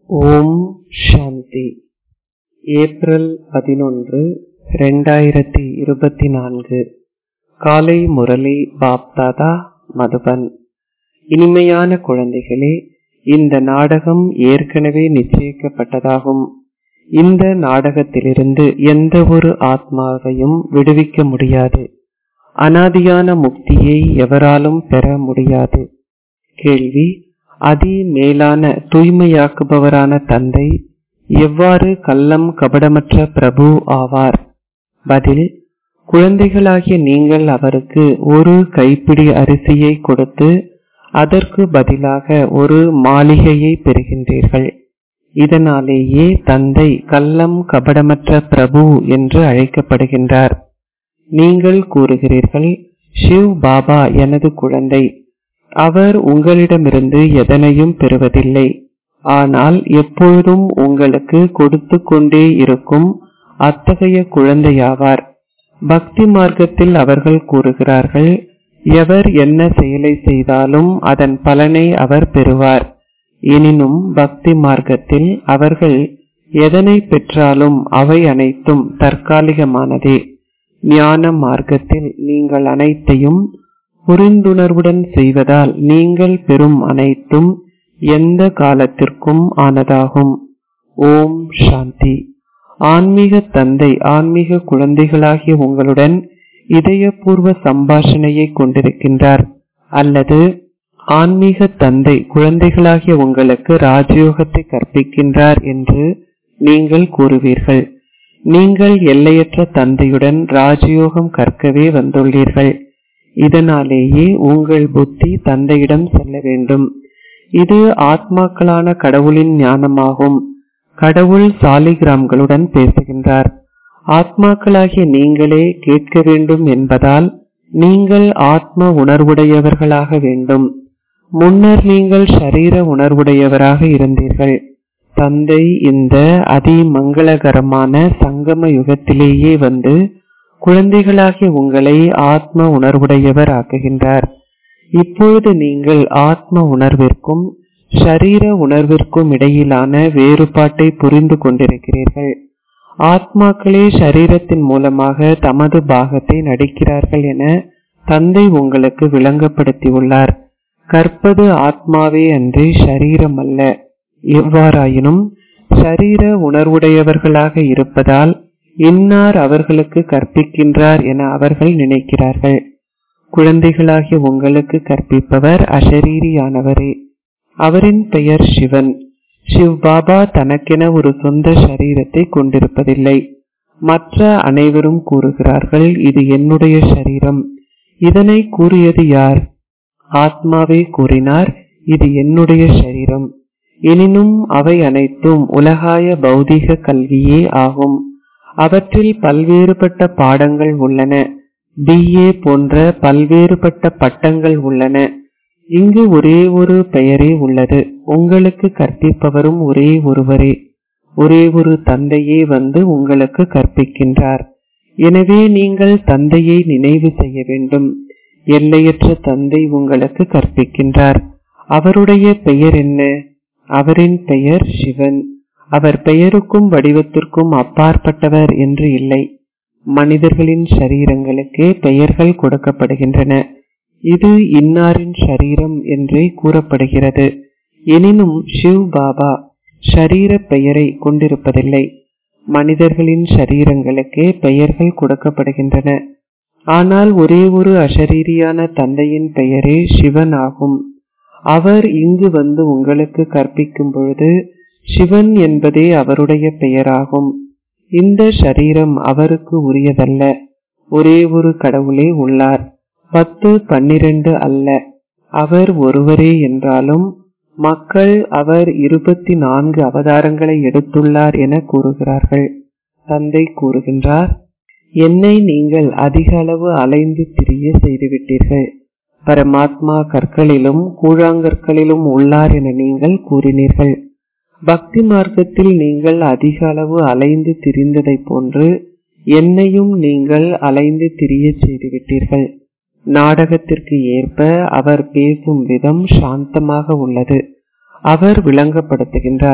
ஓம் சாந்தி April பதினொன்று ரெண்டாயிரத்தி இருபத்தி நான்கு காலை முரளி பாப்தாதா மதுபன் இனிமையான குழந்தைகளே இந்த நாடகம் ஏற்கனவே நிச்சயிக்கப்பட்டதாகும் இந்த நாடகத்திலிருந்து எந்த ஒரு ஆத்மாவையும் விடுவிக்க முடியாது அனாதியான முக்தியை எவராலும் பெற முடியாது கேள்வி அதி மேலான தூய்மையாக்குபவரான தந்தை எவ்வாறு கள்ளம் கபடமற்ற பிரபு ஆவார் பதில் குழந்தைகளாகிய நீங்கள் அவருக்கு ஒரு கைப்பிடி அரிசியை கொடுத்து அதற்கு பதிலாக ஒரு மாளிகையை பெறுகின்றீர்கள் இதனாலேயே தந்தை கள்ளம் கபடமற்ற பிரபு என்று அழைக்கப்படுகின்றார் நீங்கள் கூறுகிறீர்கள் ஷிவ் பாபா எனது குழந்தை அவர் உங்களிடமிருந்து எதனையும் பெறுவதில்லை ஆனால் எப்பொழுதும் உங்களுக்கு கொடுத்து கொண்டே இருக்கும் அத்தகைய குழந்தையாவார் பக்தி மார்க்கத்தில் அவர்கள் கூறுகிறார்கள் எவர் என்ன செயலை செய்தாலும் அதன் பலனை அவர் பெறுவார் எனினும் பக்தி மார்க்கத்தில் அவர்கள் எதனை பெற்றாலும் அவை அனைத்தும் தற்காலிகமானதே ஞான மார்க்கத்தில் நீங்கள் அனைத்தையும் புரிந்துணர்வுடன் செய்வதால் நீங்கள் பெறும் அனைத்தும் எந்த காலத்திற்கும் ஆனதாகும் ஓம் சாந்தி ஆன்மீக தந்தை ஆன்மீக குழந்தைகளாகிய உங்களுடன் இதயபூர்வ சம்பாஷணையை கொண்டிருக்கின்றார் அல்லது ஆன்மீக தந்தை குழந்தைகளாகிய உங்களுக்கு ராஜயோகத்தை கற்பிக்கின்றார் என்று நீங்கள் கூறுவீர்கள் நீங்கள் எல்லையற்ற தந்தையுடன் ராஜயோகம் கற்கவே வந்துள்ளீர்கள் இதனாலேயே உங்கள் புத்தி தந்தையிடம் செல்ல வேண்டும் இது ஆத்மாக்களான கடவுளின் ஞானமாகும் கடவுள் சாலிகிராம்களுடன் பேசுகின்றார் ஆத்மாக்களாகிய நீங்களே கேட்க வேண்டும் என்பதால் நீங்கள் ஆத்ம உணர்வுடையவர்களாக வேண்டும் முன்னர் நீங்கள் ஷரீர உணர்வுடையவராக இருந்தீர்கள் தந்தை இந்த அதி மங்களகரமான சங்கம யுகத்திலேயே வந்து குழந்தைகளாகிய உங்களை ஆத்ம உணர்வுடையவர் ஆக்குகின்றார் இப்பொழுது நீங்கள் ஆத்ம உணர்விற்கும் ஷரீர உணர்விற்கும் இடையிலான வேறுபாட்டை புரிந்து கொண்டிருக்கிறீர்கள் ஆத்மாக்களே ஷரீரத்தின் மூலமாக தமது பாகத்தை நடிக்கிறார்கள் என தந்தை உங்களுக்கு விளங்கப்படுத்தியுள்ளார் கற்பது ஆத்மாவே அன்றி ஷரீரம் அல்ல எவ்வாறாயினும் ஷரீர உணர்வுடையவர்களாக இருப்பதால் இன்னார் அவர்களுக்கு கற்பிக்கின்றார் என அவர்கள் நினைக்கிறார்கள் குழந்தைகளாகிய உங்களுக்கு கற்பிப்பவர் அஷரீரியானவரே அவரின் பெயர் சிவன் சிவ் பாபா தனக்கென ஒரு சொந்த சரீரத்தை கொண்டிருப்பதில்லை மற்ற அனைவரும் கூறுகிறார்கள் இது என்னுடைய சரீரம் இதனை கூறியது யார் ஆத்மாவே கூறினார் இது என்னுடைய சரீரம் எனினும் அவை அனைத்தும் உலகாய பௌதீக கல்வியே ஆகும் அவற்றில் பல்வேறுபட்ட பாடங்கள் உள்ளன பிஏ போன்ற பல்வேறுபட்ட பட்டங்கள் உள்ளன இங்கு ஒரே ஒரு பெயரே உள்ளது உங்களுக்கு கற்பிப்பவரும் ஒரே ஒருவரே ஒரே ஒரு தந்தையே வந்து உங்களுக்கு கற்பிக்கின்றார் எனவே நீங்கள் தந்தையை நினைவு செய்ய வேண்டும் எல்லையற்ற தந்தை உங்களுக்கு கற்பிக்கின்றார் அவருடைய பெயர் என்ன அவரின் பெயர் சிவன் அவர் பெயருக்கும் வடிவத்திற்கும் அப்பாற்பட்டவர் என்று இல்லை மனிதர்களின் சரீரங்களுக்கே பெயர்கள் கொடுக்கப்படுகின்றன இது இன்னாரின் சரீரம் என்றே கூறப்படுகிறது எனினும் சிவ் பாபா ஷரீர பெயரை கொண்டிருப்பதில்லை மனிதர்களின் சரீரங்களுக்கே பெயர்கள் கொடுக்கப்படுகின்றன ஆனால் ஒரே ஒரு அஷரீரியான தந்தையின் பெயரே சிவன் ஆகும் அவர் இங்கு வந்து உங்களுக்கு கற்பிக்கும் பொழுது சிவன் என்பதே அவருடைய பெயராகும் இந்த சரீரம் அவருக்கு உரியதல்ல ஒரே ஒரு கடவுளே உள்ளார் பத்து பன்னிரண்டு அல்ல அவர் ஒருவரே என்றாலும் மக்கள் அவர் இருபத்தி நான்கு அவதாரங்களை எடுத்துள்ளார் என கூறுகிறார்கள் தந்தை கூறுகின்றார் என்னை நீங்கள் அதிக அளவு அலைந்து திரிய செய்துவிட்டீர்கள் பரமாத்மா கற்களிலும் கூழாங்கற்களிலும் உள்ளார் என நீங்கள் கூறினீர்கள் பக்தி மார்க்கத்தில் நீங்கள் அதிக அளவு அலைந்து திரிந்ததை போன்று என்னையும் நீங்கள் அலைந்து திரிய செய்துவிட்டீர்கள் நாடகத்திற்கு ஏற்ப அவர் பேசும் விதம் சாந்தமாக உள்ளது அவர் விளங்கப்படுத்துகின்றார்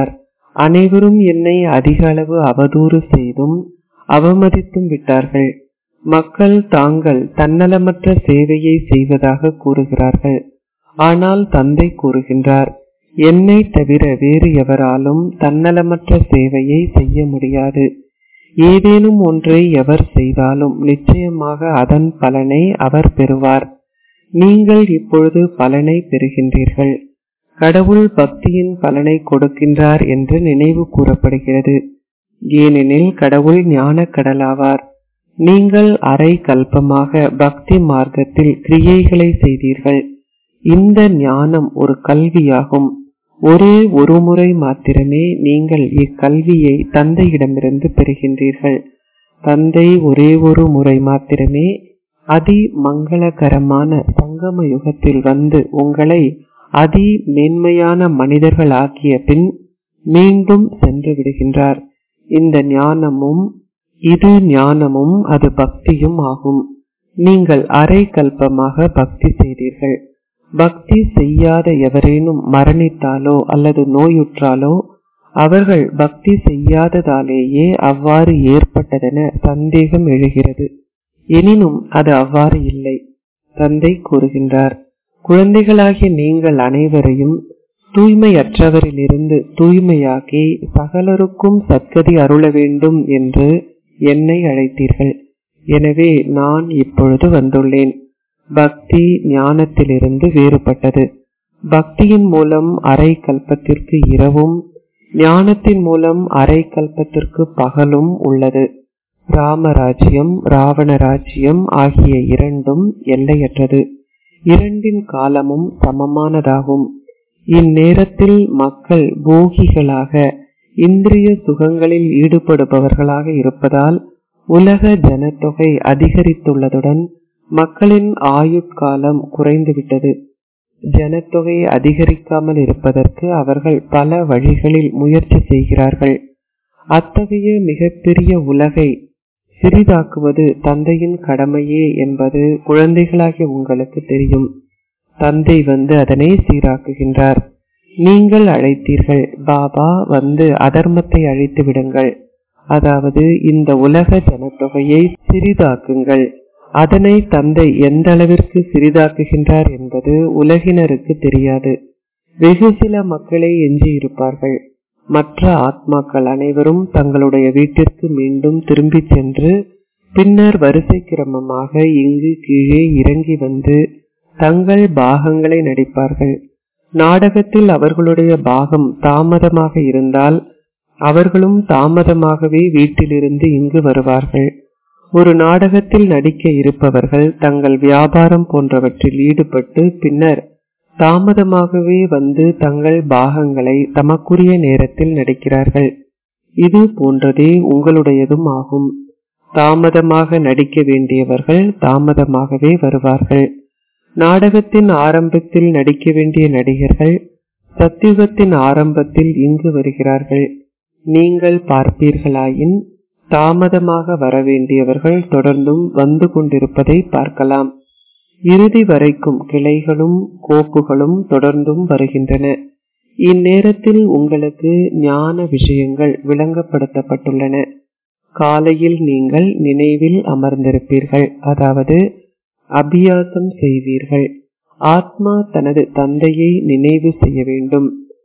அனைவரும் என்னை அதிக அளவு அவதூறு செய்தும் அவமதித்தும் விட்டார்கள் மக்கள் தாங்கள் தன்னலமற்ற சேவையை செய்வதாக கூறுகிறார்கள் ஆனால் தந்தை கூறுகின்றார் என்னை தவிர வேறு எவராலும் தன்னலமற்ற சேவையை செய்ய முடியாது ஏதேனும் ஒன்றை எவர் செய்தாலும் நிச்சயமாக அதன் பலனை அவர் பெறுவார் நீங்கள் இப்பொழுது பலனை பெறுகின்றீர்கள் கடவுள் பக்தியின் பலனை கொடுக்கின்றார் என்று நினைவு கூறப்படுகிறது ஏனெனில் கடவுள் ஞான கடலாவார் நீங்கள் அரை கல்பமாக பக்தி மார்க்கத்தில் கிரியைகளை செய்தீர்கள் இந்த ஞானம் ஒரு கல்வியாகும் ஒரே ஒரு முறை மாத்திரமே நீங்கள் இக்கல்வியை தந்தையிடமிருந்து பெறுகின்றீர்கள் தந்தை ஒரே ஒரு முறை மாத்திரமே அதி மங்களகரமான சங்கம யுகத்தில் வந்து உங்களை அதி மேன்மையான மனிதர்கள் ஆக்கிய பின் மீண்டும் சென்று விடுகின்றார் இந்த ஞானமும் இது ஞானமும் அது பக்தியும் ஆகும் நீங்கள் அரை கல்பமாக பக்தி செய்தீர்கள் பக்தி செய்யாத எவரேனும் மரணித்தாலோ அல்லது நோயுற்றாலோ அவர்கள் பக்தி செய்யாததாலேயே அவ்வாறு ஏற்பட்டதென சந்தேகம் எழுகிறது எனினும் அது அவ்வாறு இல்லை தந்தை கூறுகின்றார் குழந்தைகளாகிய நீங்கள் அனைவரையும் தூய்மையற்றவரிலிருந்து தூய்மையாக்கி சகலருக்கும் சத்கதி அருள வேண்டும் என்று என்னை அழைத்தீர்கள் எனவே நான் இப்பொழுது வந்துள்ளேன் பக்தி ஞானத்திலிருந்து வேறுபட்டது பக்தியின் மூலம் அரை கல்பத்திற்கு இரவும் ஞானத்தின் மூலம் அரை கல்பத்திற்கு பகலும் உள்ளது ராமராஜ்யம் ராவண ராஜ்யம் ஆகிய இரண்டும் எல்லையற்றது இரண்டின் காலமும் சமமானதாகும் இந்நேரத்தில் மக்கள் போகிகளாக இந்திரிய சுகங்களில் ஈடுபடுபவர்களாக இருப்பதால் உலக ஜனத்தொகை அதிகரித்துள்ளதுடன் மக்களின் ஆயுட்காலம் குறைந்துவிட்டது ஜனத்தொகை அதிகரிக்காமல் இருப்பதற்கு அவர்கள் பல வழிகளில் முயற்சி செய்கிறார்கள் அத்தகைய மிகப்பெரிய உலகை சிறிதாக்குவது தந்தையின் கடமையே என்பது குழந்தைகளாகிய உங்களுக்கு தெரியும் தந்தை வந்து அதனை சீராக்குகின்றார் நீங்கள் அழைத்தீர்கள் பாபா வந்து அதர்மத்தை அழித்து விடுங்கள் அதாவது இந்த உலக ஜனத்தொகையை சிறிதாக்குங்கள் அதனை தந்தை எந்த அளவிற்கு சிறிதாக்குகின்றார் என்பது உலகினருக்கு தெரியாது வெகு சில மக்களே எஞ்சி இருப்பார்கள் மற்ற ஆத்மாக்கள் அனைவரும் தங்களுடைய வீட்டிற்கு மீண்டும் திரும்பி சென்று பின்னர் வரிசை கிரமமாக இங்கு கீழே இறங்கி வந்து தங்கள் பாகங்களை நடிப்பார்கள் நாடகத்தில் அவர்களுடைய பாகம் தாமதமாக இருந்தால் அவர்களும் தாமதமாகவே வீட்டிலிருந்து இங்கு வருவார்கள் ஒரு நாடகத்தில் நடிக்க இருப்பவர்கள் தங்கள் வியாபாரம் போன்றவற்றில் ஈடுபட்டு பின்னர் தாமதமாகவே வந்து தங்கள் பாகங்களை தமக்குரிய நேரத்தில் நடிக்கிறார்கள் இது போன்றதே உங்களுடையதும் ஆகும் தாமதமாக நடிக்க வேண்டியவர்கள் தாமதமாகவே வருவார்கள் நாடகத்தின் ஆரம்பத்தில் நடிக்க வேண்டிய நடிகர்கள் சத்தியுகத்தின் ஆரம்பத்தில் இங்கு வருகிறார்கள் நீங்கள் பார்ப்பீர்களாயின் தாமதமாக வர வேண்டியவர்கள் தொடர்ந்தும் வந்து கொண்டிருப்பதை பார்க்கலாம் இறுதி வரைக்கும் கிளைகளும் கோப்புகளும் தொடர்ந்தும் வருகின்றன இந்நேரத்தில் உங்களுக்கு ஞான விஷயங்கள் விளங்கப்படுத்தப்பட்டுள்ளன காலையில் நீங்கள் நினைவில் அமர்ந்திருப்பீர்கள் அதாவது அபியாசம் செய்வீர்கள் ஆத்மா தனது தந்தையை நினைவு செய்ய வேண்டும்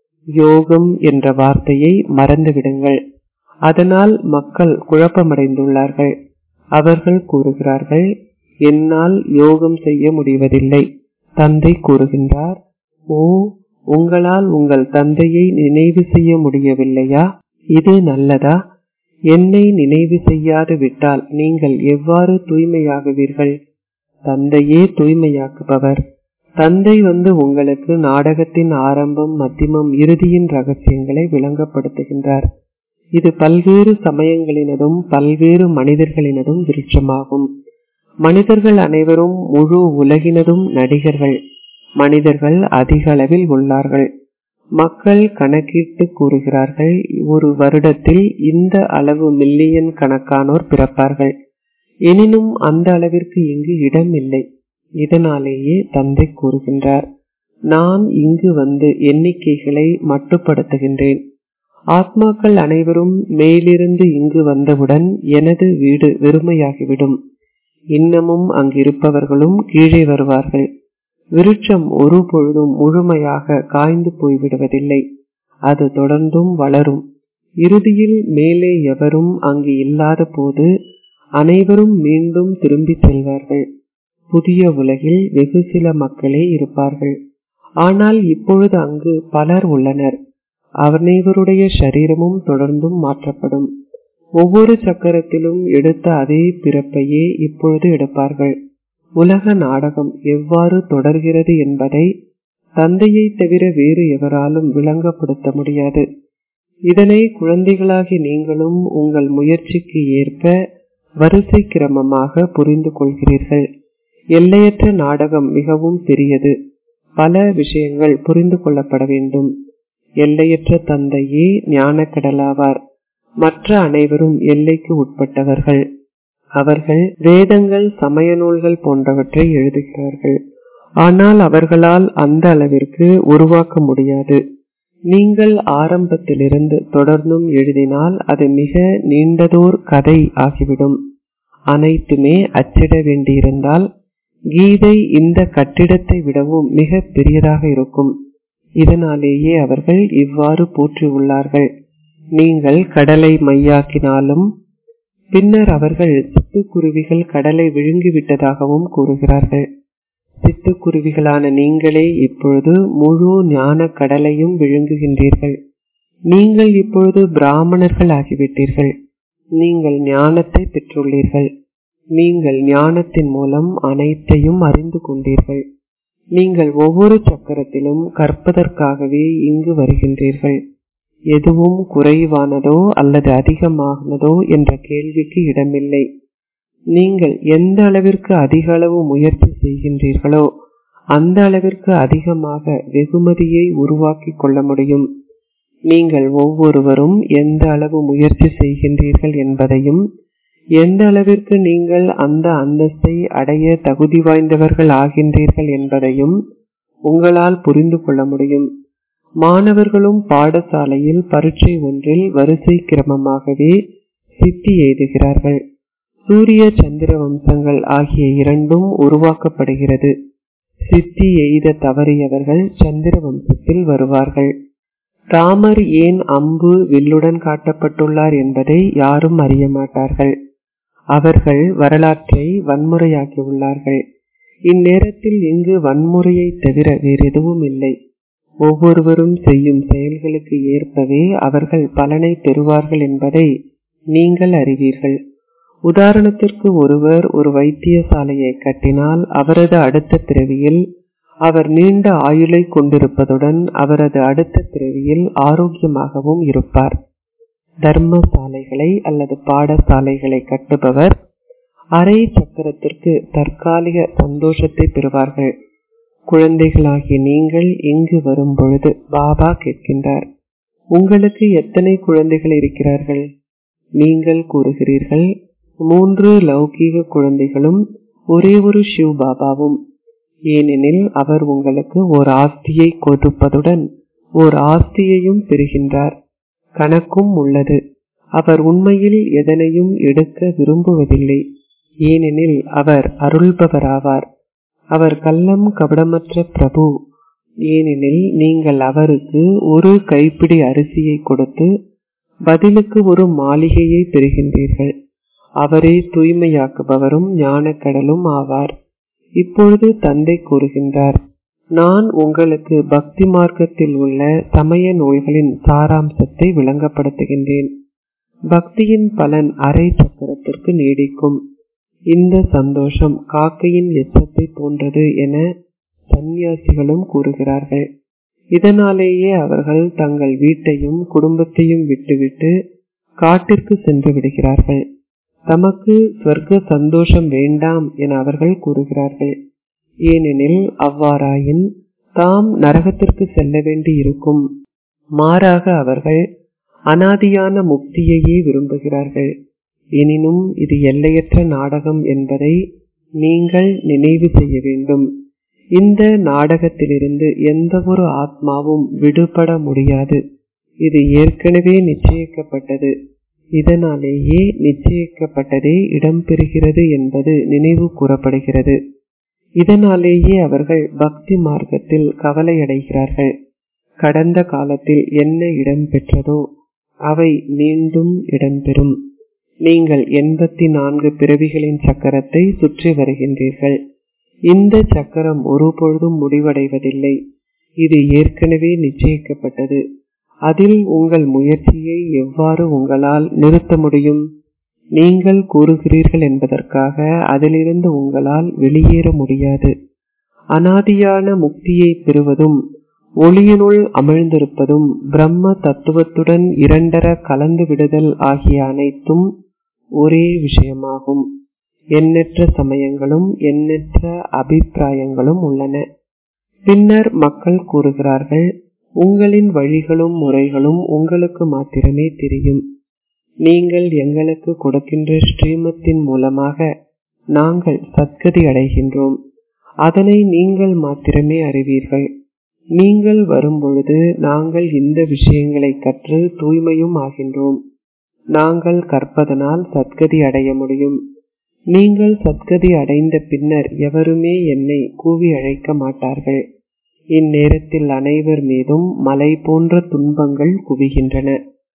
யோகம் என்ற வார்த்தையை மறந்துவிடுங்கள் அதனால் மக்கள் குழப்பமடைந்துள்ளார்கள் அவர்கள் கூறுகிறார்கள் என்னால் யோகம் செய்ய முடிவதில்லை தந்தை கூறுகின்றார் ஓ உங்களால் உங்கள் தந்தையை நினைவு செய்ய முடியவில்லையா இது நல்லதா என்னை நினைவு செய்யாது விட்டால் நீங்கள் எவ்வாறு தூய்மையாகுவீர்கள் தந்தையே தூய்மையாக்குபவர் தந்தை வந்து உங்களுக்கு நாடகத்தின் ஆரம்பம் மத்தியமம் இறுதியின் ரகசியங்களை விளங்கப்படுத்துகின்றார் இது பல்வேறு சமயங்களினதும் பல்வேறு மனிதர்களினதும் விருட்சமாகும் மனிதர்கள் அனைவரும் முழு உலகினதும் நடிகர்கள் மனிதர்கள் அதிக அளவில் உள்ளார்கள் மக்கள் கணக்கிட்டு கூறுகிறார்கள் ஒரு வருடத்தில் இந்த அளவு மில்லியன் கணக்கானோர் பிறப்பார்கள் எனினும் அந்த அளவிற்கு இங்கு இடம் இல்லை இதனாலேயே தந்தை கூறுகின்றார் நான் இங்கு வந்து எண்ணிக்கைகளை மட்டுப்படுத்துகின்றேன் ஆத்மாக்கள் அனைவரும் மேலிருந்து இங்கு வந்தவுடன் எனது வீடு வெறுமையாகிவிடும் இன்னமும் அங்கிருப்பவர்களும் கீழே வருவார்கள் விருட்சம் ஒரு பொழுதும் முழுமையாக காய்ந்து போய்விடுவதில்லை அது தொடர்ந்தும் வளரும் இறுதியில் மேலே எவரும் அங்கு இல்லாத போது அனைவரும் மீண்டும் திரும்பி செல்வார்கள் புதிய உலகில் வெகு சில மக்களே இருப்பார்கள் ஆனால் இப்பொழுது அங்கு பலர் உள்ளனர் அனைவருடைய சரீரமும் தொடர்ந்தும் மாற்றப்படும் ஒவ்வொரு சக்கரத்திலும் எடுத்த அதே பிறப்பையே இப்பொழுது எடுப்பார்கள் உலக நாடகம் எவ்வாறு தொடர்கிறது என்பதை தந்தையை தவிர வேறு எவராலும் விளங்கப்படுத்த முடியாது இதனை குழந்தைகளாகி நீங்களும் உங்கள் முயற்சிக்கு ஏற்ப வரிசை கிரமமாக புரிந்து கொள்கிறீர்கள் எல்லையற்ற நாடகம் மிகவும் பெரியது பல விஷயங்கள் புரிந்து கொள்ளப்பட வேண்டும் எல்லையற்ற தந்தையே ஞானக்கடலாவார் மற்ற அனைவரும் எல்லைக்கு உட்பட்டவர்கள் அவர்கள் வேதங்கள் சமய நூல்கள் போன்றவற்றை எழுதுகிறார்கள் ஆனால் அவர்களால் அந்த அளவிற்கு உருவாக்க முடியாது நீங்கள் ஆரம்பத்திலிருந்து தொடர்ந்தும் எழுதினால் அது மிக நீண்டதோர் கதை ஆகிவிடும் அனைத்துமே அச்சிட வேண்டியிருந்தால் கீதை இந்த கட்டிடத்தை விடவும் மிக பெரியதாக இருக்கும் இதனாலேயே அவர்கள் இவ்வாறு போற்றியுள்ளார்கள் நீங்கள் கடலை மையாக்கினாலும் பின்னர் அவர்கள் சிட்டுக்குருவிகள் கடலை விழுங்கிவிட்டதாகவும் கூறுகிறார்கள் சிட்டுக்குருவிகளான நீங்களே இப்பொழுது முழு ஞான கடலையும் விழுங்குகின்றீர்கள் நீங்கள் இப்பொழுது பிராமணர்கள் ஆகிவிட்டீர்கள் நீங்கள் ஞானத்தை பெற்றுள்ளீர்கள் நீங்கள் ஞானத்தின் மூலம் அனைத்தையும் அறிந்து கொண்டீர்கள் நீங்கள் ஒவ்வொரு சக்கரத்திலும் கற்பதற்காகவே இங்கு வருகின்றீர்கள் எதுவும் குறைவானதோ அல்லது அதிகமானதோ என்ற கேள்விக்கு இடமில்லை நீங்கள் எந்த அளவிற்கு அதிக அளவு முயற்சி செய்கின்றீர்களோ அந்த அளவிற்கு அதிகமாக வெகுமதியை உருவாக்கி கொள்ள முடியும் நீங்கள் ஒவ்வொருவரும் எந்த அளவு முயற்சி செய்கின்றீர்கள் என்பதையும் எந்த அளவிற்கு நீங்கள் அந்த அந்தஸ்தை அடைய தகுதி வாய்ந்தவர்கள் ஆகின்றீர்கள் என்பதையும் உங்களால் புரிந்து கொள்ள முடியும் மாணவர்களும் பாடசாலையில் பரீட்சை ஒன்றில் வரிசை கிரமமாகவே சித்தி எய்துகிறார்கள் சூரிய சந்திர வம்சங்கள் ஆகிய இரண்டும் உருவாக்கப்படுகிறது சித்தி எய்த தவறியவர்கள் சந்திர வம்சத்தில் வருவார்கள் ராமர் ஏன் அம்பு வில்லுடன் காட்டப்பட்டுள்ளார் என்பதை யாரும் அறிய மாட்டார்கள் அவர்கள் வரலாற்றை வன்முறையாக்கியுள்ளார்கள் இந்நேரத்தில் இங்கு வன்முறையை தவிர வேறெதுவும் இல்லை ஒவ்வொருவரும் செய்யும் செயல்களுக்கு ஏற்பவே அவர்கள் பலனை பெறுவார்கள் என்பதை நீங்கள் அறிவீர்கள் உதாரணத்திற்கு ஒருவர் ஒரு வைத்தியசாலையை கட்டினால் அவரது அடுத்த பிறவியில் அவர் நீண்ட ஆயுளை கொண்டிருப்பதுடன் அவரது அடுத்த பிறவியில் ஆரோக்கியமாகவும் இருப்பார் தர்மசாலைகளை அல்லது பாடசாலைகளை கட்டுபவர் அரை சக்கரத்திற்கு தற்காலிக சந்தோஷத்தை பெறுவார்கள் குழந்தைகளாகிய நீங்கள் இங்கு வரும் பொழுது பாபா கேட்கின்றார் உங்களுக்கு எத்தனை குழந்தைகள் இருக்கிறார்கள் நீங்கள் கூறுகிறீர்கள் மூன்று லௌகீக குழந்தைகளும் ஒரே ஒரு சிவ் பாபாவும் ஏனெனில் அவர் உங்களுக்கு ஓர் ஆஸ்தியை கொடுப்பதுடன் ஓர் ஆஸ்தியையும் பெறுகின்றார் கணக்கும் உள்ளது அவர் உண்மையில் எதனையும் எடுக்க விரும்புவதில்லை ஏனெனில் அவர் அருள்பவராவார் அவர் கள்ளம் கபடமற்ற பிரபு ஏனெனில் நீங்கள் அவருக்கு ஒரு கைப்பிடி அரிசியை கொடுத்து பதிலுக்கு ஒரு மாளிகையை பெறுகின்றீர்கள் அவரே தூய்மையாக்குபவரும் ஞானக்கடலும் ஆவார் இப்பொழுது தந்தை கூறுகின்றார் நான் உங்களுக்கு பக்தி மார்க்கத்தில் உள்ள சமய நூல்களின் சாராம்சத்தை விளங்கப்படுத்துகின்றேன் பக்தியின் பலன் அரை சக்கரத்திற்கு நீடிக்கும் இந்த சந்தோஷம் காக்கையின் எச்சத்தை போன்றது என சந்நியாசிகளும் கூறுகிறார்கள் இதனாலேயே அவர்கள் தங்கள் வீட்டையும் குடும்பத்தையும் விட்டுவிட்டு காட்டிற்கு சென்று விடுகிறார்கள் தமக்கு சொர்க்க சந்தோஷம் வேண்டாம் என அவர்கள் கூறுகிறார்கள் ஏனெனில் அவ்வாறாயின் தாம் நரகத்திற்கு செல்ல வேண்டி இருக்கும் மாறாக அவர்கள் அனாதியான முக்தியையே விரும்புகிறார்கள் எனினும் இது எல்லையற்ற நாடகம் என்பதை நீங்கள் நினைவு செய்ய வேண்டும் இந்த நாடகத்திலிருந்து எந்த ஒரு ஆத்மாவும் விடுபட முடியாது இது ஏற்கனவே நிச்சயிக்கப்பட்டது இதனாலேயே நிச்சயிக்கப்பட்டதே இடம்பெறுகிறது என்பது நினைவு கூறப்படுகிறது இதனாலேயே அவர்கள் பக்தி மார்க்கத்தில் கவலையடைகிறார்கள் கடந்த காலத்தில் என்ன இடம்பெற்றதோ அவை மீண்டும் இடம்பெறும் நீங்கள் எண்பத்தி நான்கு பிறவிகளின் சக்கரத்தை சுற்றி வருகின்றீர்கள் இந்த சக்கரம் ஒருபொழுதும் முடிவடைவதில்லை இது ஏற்கனவே நிச்சயிக்கப்பட்டது அதில் உங்கள் முயற்சியை எவ்வாறு உங்களால் நிறுத்த முடியும் நீங்கள் கூறுகிறீர்கள் என்பதற்காக அதிலிருந்து உங்களால் வெளியேற முடியாது அனாதியான முக்தியை பெறுவதும் ஒளியினுள் அமிழ்ந்திருப்பதும் பிரம்ம தத்துவத்துடன் இரண்டர கலந்து விடுதல் ஆகிய அனைத்தும் ஒரே விஷயமாகும் எண்ணற்ற சமயங்களும் எண்ணற்ற அபிப்பிராயங்களும் உள்ளன பின்னர் மக்கள் கூறுகிறார்கள் உங்களின் வழிகளும் முறைகளும் உங்களுக்கு மாத்திரமே தெரியும் நீங்கள் எங்களுக்கு கொடுக்கின்ற ஸ்ரீமத்தின் மூலமாக நாங்கள் சத்கதி அடைகின்றோம் அதனை நீங்கள் மாத்திரமே அறிவீர்கள் நீங்கள் வரும்பொழுது நாங்கள் இந்த விஷயங்களை கற்று தூய்மையும் ஆகின்றோம் நாங்கள் கற்பதனால் சத்கதி அடைய முடியும் நீங்கள் சத்கதி அடைந்த பின்னர் எவருமே என்னை கூவி அழைக்க மாட்டார்கள் இந்நேரத்தில் அனைவர் மீதும் மலை போன்ற துன்பங்கள் குவிகின்றன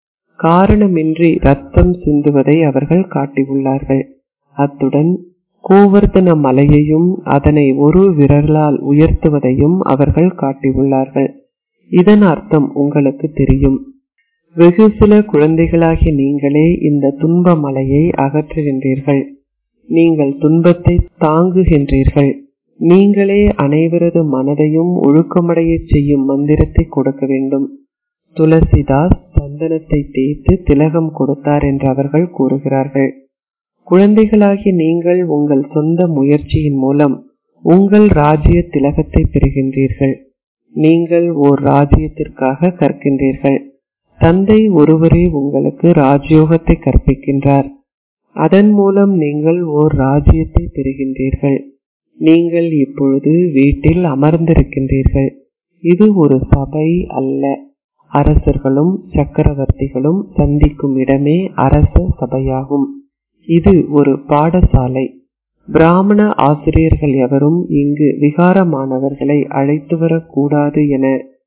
காரணமின்றி ரத்தம் சிந்துவதை அவர்கள் காட்டியுள்ளார்கள் அத்துடன் கோவர்தன மலையையும் அதனை ஒரு விரலால் உயர்த்துவதையும் அவர்கள் காட்டியுள்ளார்கள் இதன் அர்த்தம் உங்களுக்கு தெரியும் வெகு சில குழந்தைகளாகிய நீங்களே இந்த துன்ப மலையை அகற்றுகின்றீர்கள் நீங்கள் துன்பத்தை தாங்குகின்றீர்கள் நீங்களே அனைவரது மனதையும் ஒழுக்கமடைய செய்யும் மந்திரத்தை கொடுக்க வேண்டும் துளசிதாஸ் சந்தனத்தை தேய்த்து திலகம் கொடுத்தார் என்று அவர்கள் கூறுகிறார்கள் குழந்தைகளாகி நீங்கள் உங்கள் சொந்த முயற்சியின் மூலம் உங்கள் ராஜ்ய திலகத்தை பெறுகின்றீர்கள் நீங்கள் ஓர் ராஜ்யத்திற்காக கற்கின்றீர்கள் தந்தை ஒருவரே உங்களுக்கு ராஜயோகத்தை கற்பிக்கின்றார் அதன் மூலம் நீங்கள் ஓர் ராஜ்யத்தை பெறுகின்றீர்கள் நீங்கள் இப்பொழுது வீட்டில் அமர்ந்திருக்கின்றீர்கள் இது ஒரு சபை அல்ல அரசர்களும் சக்கரவர்த்திகளும் சந்திக்கும் இடமே அரச சபையாகும் இது ஒரு பாடசாலை பிராமண ஆசிரியர்கள் எவரும் இங்கு விகாரமானவர்களை அழைத்து வரக்கூடாது என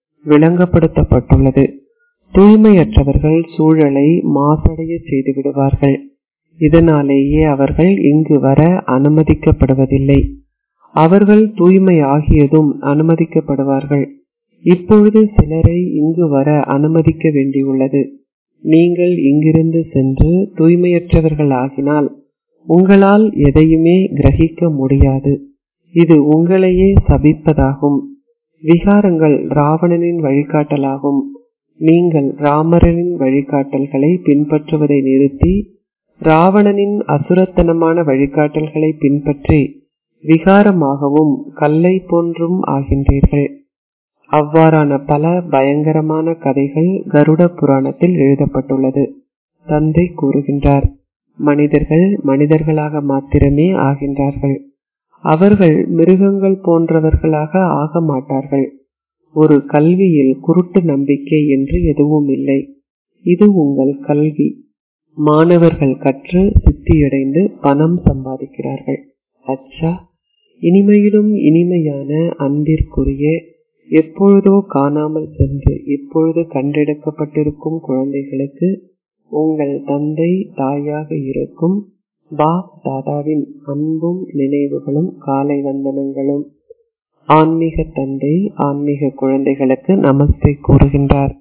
விளங்கப்படுத்தப்பட்டுள்ளது தூய்மையற்றவர்கள் சூழலை மாசடைய செய்து விடுவார்கள் இதனாலேயே அவர்கள் இங்கு வர அனுமதிக்கப்படுவதில்லை அவர்கள் தூய்மை ஆகியதும் அனுமதிக்கப்படுவார்கள் இப்பொழுது சிலரை இங்கு வர அனுமதிக்க வேண்டியுள்ளது நீங்கள் இங்கிருந்து சென்று தூய்மையற்றவர்கள் ஆகினால் உங்களால் எதையுமே கிரகிக்க முடியாது இது உங்களையே சபிப்பதாகும் விகாரங்கள் ராவணனின் வழிகாட்டலாகும் நீங்கள் ராமரனின் வழிகாட்டல்களை பின்பற்றுவதை நிறுத்தி ராவணனின் அசுரத்தனமான வழிகாட்டல்களை பின்பற்றி விகாரமாகவும் கல்லை போன்றும் ஆகின்றீர்கள் அவ்வாறான பல பயங்கரமான கதைகள் கருட புராணத்தில் எழுதப்பட்டுள்ளது தந்தை கூறுகின்றார் மனிதர்கள் மனிதர்களாக மாத்திரமே ஆகின்றார்கள் அவர்கள் மிருகங்கள் போன்றவர்களாக ஆக மாட்டார்கள் ஒரு கல்வியில் குருட்டு நம்பிக்கை என்று எதுவும் இல்லை இது உங்கள் கல்வி மாணவர்கள் கற்று சித்தியடைந்து பணம் சம்பாதிக்கிறார்கள் அச்சா இனிமையிலும் இனிமையான அன்பிற்குரிய எப்பொழுதோ காணாமல் சென்று இப்பொழுது கண்டெடுக்கப்பட்டிருக்கும் குழந்தைகளுக்கு உங்கள் தந்தை தாயாக இருக்கும் பாப் தாதாவின் அன்பும் நினைவுகளும் காலை வந்தனங்களும் ஆன்மீக தந்தை ஆன்மீக குழந்தைகளுக்கு நமஸ்தே கூறுகின்றார்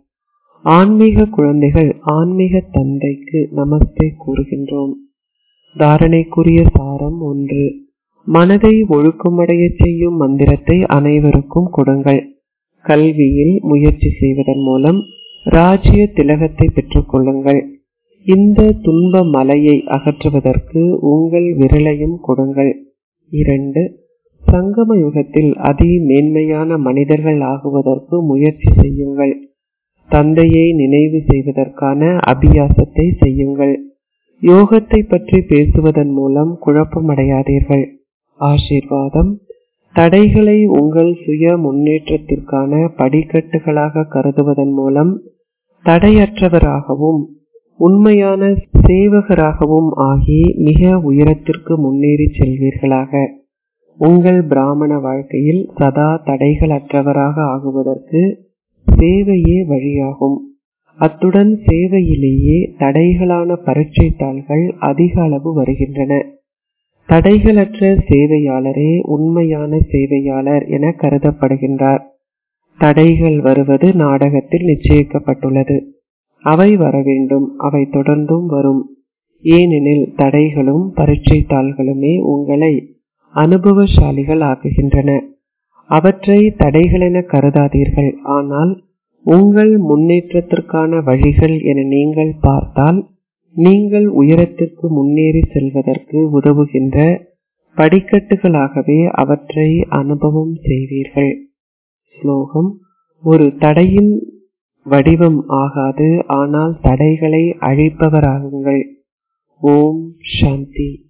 ஆன்மீக குழந்தைகள் ஆன்மீக தந்தைக்கு நமஸ்தே கூறுகின்றோம் தாரணைக்குரிய சாரம் ஒன்று மனதை ஒழுக்கமடைய செய்யும் மந்திரத்தை அனைவருக்கும் கொடுங்கள் கல்வியில் முயற்சி செய்வதன் மூலம் ராஜ்ய திலகத்தை பெற்றுக் கொள்ளுங்கள் இந்த துன்ப மலையை அகற்றுவதற்கு உங்கள் விரலையும் கொடுங்கள் இரண்டு சங்கம யுகத்தில் அதி மேன்மையான மனிதர்கள் ஆகுவதற்கு முயற்சி செய்யுங்கள் தந்தையை நினைவு செய்வதற்கான அபியாசத்தை செய்யுங்கள் யோகத்தை பற்றி பேசுவதன் மூலம் குழப்பமடையாதீர்கள் ஆசீர்வாதம் தடைகளை உங்கள் சுய முன்னேற்றத்திற்கான படிக்கட்டுகளாக கருதுவதன் மூலம் தடையற்றவராகவும் உண்மையான சேவகராகவும் ஆகி மிக உயரத்திற்கு முன்னேறி செல்வீர்களாக உங்கள் பிராமண வாழ்க்கையில் சதா தடைகளற்றவராக ஆகுவதற்கு சேவையே வழியாகும் அத்துடன் சேவையிலேயே தடைகளான பரீட்சை தாள்கள் அதிக அளவு வருகின்றன தடைகளற்ற சேவையாளரே உண்மையான சேவையாளர் என கருதப்படுகின்றார் தடைகள் வருவது நாடகத்தில் நிச்சயிக்கப்பட்டுள்ளது அவை வர வேண்டும் அவை தொடர்ந்தும் வரும் ஏனெனில் தடைகளும் பரீட்சை தாள்களுமே உங்களை அனுபவசாலிகள் ஆக்குகின்றன அவற்றை தடைகளென கருதாதீர்கள் ஆனால் உங்கள் முன்னேற்றத்திற்கான வழிகள் என நீங்கள் பார்த்தால் நீங்கள் உயரத்திற்கு முன்னேறி செல்வதற்கு உதவுகின்ற படிக்கட்டுகளாகவே அவற்றை அனுபவம் செய்வீர்கள் ஸ்லோகம் ஒரு தடையின் வடிவம் ஆகாது ஆனால் தடைகளை அழிப்பவராகுங்கள் ஓம் சாந்தி